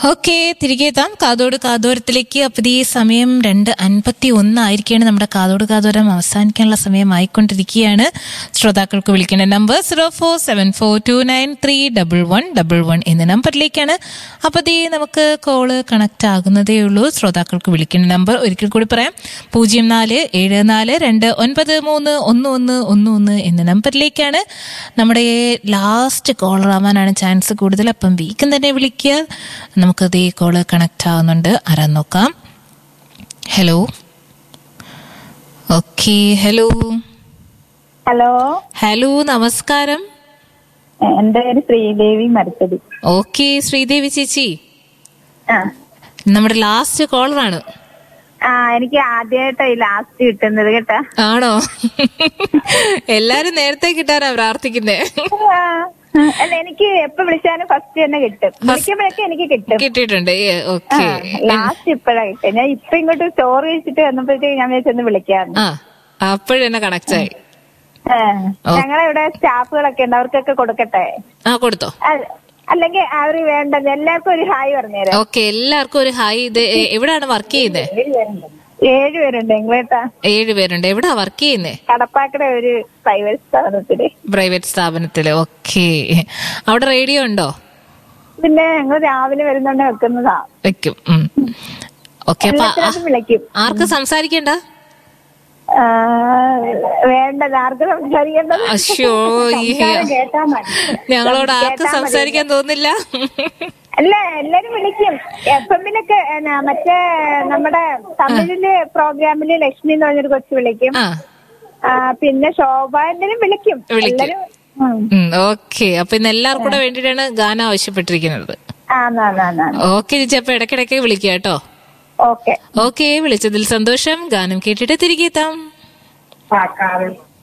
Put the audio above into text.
Okay തിരികെ എത്താം കാതോട് കാതോരത്തിലേക്ക് അപ്പോൾ ഈ സമയം രണ്ട് അൻപത്തി ഒന്നായിരിക്കുകയാണ് നമ്മുടെ കാതോട് കാതോരം അവസാനിക്കാനുള്ള സമയമായിക്കൊണ്ടിരിക്കുകയാണ് ശ്രോതാക്കൾക്ക് വിളിക്കേണ്ട number zero four seven four two nine three double one double one എന്ന നമ്പറിലേക്കാണ് അപ്പോൾ ദേ നമുക്ക് കോള് കണക്ട് ആകുന്നതേ ഉള്ളൂ ശ്രോതാക്കൾക്ക് വിളിക്കേണ്ട നമ്പർ ഒരിക്കൽ കൂടി പറയാം പൂജ്യം നാല് ഏഴ് നാല് രണ്ട് ഒൻപത് മൂന്ന് ഒന്ന് ഒന്ന് ഒന്ന് ഒന്ന് എന്ന നമ്പറിലേക്കാണ് നമ്മുടെ ലാസ്റ്റ് കോളർ ആവാനാണ് ചാൻസ് കൂടുതൽ അപ്പം വീക്കും തന്നെ വിളിക്കുക നമുക്ക് ദേ കോള് കണക്ട് ആവുന്നുണ്ട് ആരാ നോക്കാം hello okay hello hello hello നമസ്കാരം എന്റെ പേര് ശ്രീദേവി മരത്തടി ഓക്കെ ശ്രീദേവി ചേച്ചി ആ നമ്മുടെ ലാസ്റ്റ് കോളറാണ് ആ എനിക്ക് ആദ്യമായിട്ടായി ലാസ്റ്റ് കിട്ടുന്നത് കേട്ടാ ആണോ എല്ലാരും നേരത്തെ കിട്ടാനാ പ്രാർത്ഥിക്കുന്നേ ആ, അല്ല എനിക്ക് എപ്പോ വിളിച്ചാലും ഫസ്റ്റ് തന്നെ കിട്ടും വിളിക്കുമ്പോഴൊക്കെ എനിക്ക് കിട്ടും കിട്ടിയിട്ടുണ്ട് ഓക്കെ ലാസ്റ്റ് ഇപ്പഴാ കിട്ടും ഞാൻ ഇപ്പൊ ഇങ്ങോട്ട് ചോറ് കഴിച്ചിട്ട് വന്നപ്പോഴത്തേക്ക് ഞാൻ വിചാരിച്ചൊന്ന് വിളിക്കാറുണ്ട് ആ അപ്പോഴെന്നെ കണക്ട് ആയി ഞങ്ങളെ ഇവിടെ സ്റ്റാഫുകളൊക്കെ ഉണ്ട് അവർക്കൊക്കെ കൊടുക്കട്ടെ ആ കൊടുത്തോ അല്ല- അല്ലെങ്കിൽ അവർ വേണ്ടത് എല്ലാവർക്കും ഒരു ഹായ് പറഞ്ഞുതരാം ഓക്കെ എല്ലാവർക്കും ഒരു ഹായ് ഇത് എ- എവിടാണ് വർക്ക് ചെയ്യുന്നത് ഏഴ് പേരുണ്ട് എങ്ങളേട്ടാ ഏഴ് പേരുണ്ട് എവിടാ വർക്ക് ചെയ്യുന്നേ കടപ്പാക്കട ഒരു പ്രൈവറ്റ് സ്ഥാപനത്തില് പ്രൈവറ്റ് സ്ഥാപനത്തില് ഓക്കെ അവിടെ റേഡിയോ ഉണ്ടോ പിന്നെ ഞങ്ങൾ രാവിലെ വരുന്നുണ്ട് വെക്കുന്നതാ വെക്കും ഓക്കെ അപ്പൊ ആ- എല്ലാത്തിനും വിളിക്കും ആർക്ക് സംസാരിക്കണ്ട ആ, വേണ്ടത് ആർക്കും സംസാരിക്കേണ്ടത് അശ്ശോ, ഈ- സംസാരം കേട്ടാ മതി ഞങ്ങളോട് ആർക്കും കേട്ടാ മതി. സംസാരിക്കാൻ തോന്നില്ല അല്ല എല്ലാരും വിളിക്കും എഫ് എമ്മിലൊക്കെ എന്നാ, മറ്റേ നമ്മുടെ തമിഴില് പ്രോഗ്രാമില് ലക്ഷ്മി എന്ന് പറഞ്ഞൊരു കൊച്ചു വിളിക്കും ആ ആ, പിന്നെ ശോഭ എല്ലാരും വിളിക്കും വിളിക്കും. എല്ലാരും ഉം. ഓക്കെ അപ്പൊ ഇന്ന് എല്ലാവർക്കും കൂടെ വേണ്ടിയിട്ടാണ് ഗാനം ആവശ്യപ്പെട്ടിരിക്കുന്നത് ആന്നാന്നാന്നാ ഓക്കെ ചേച്ചി അപ്പൊ ഇടയ്ക്കിടയ്ക്ക് വിളിക്കുക കേട്ടോ ഓക്കെ ഓക്കെ വിളിച്ചതിൽ സന്തോഷം ഗാനം കേട്ടിട്ട് തിരികെ എത്താം പാക്കാവ്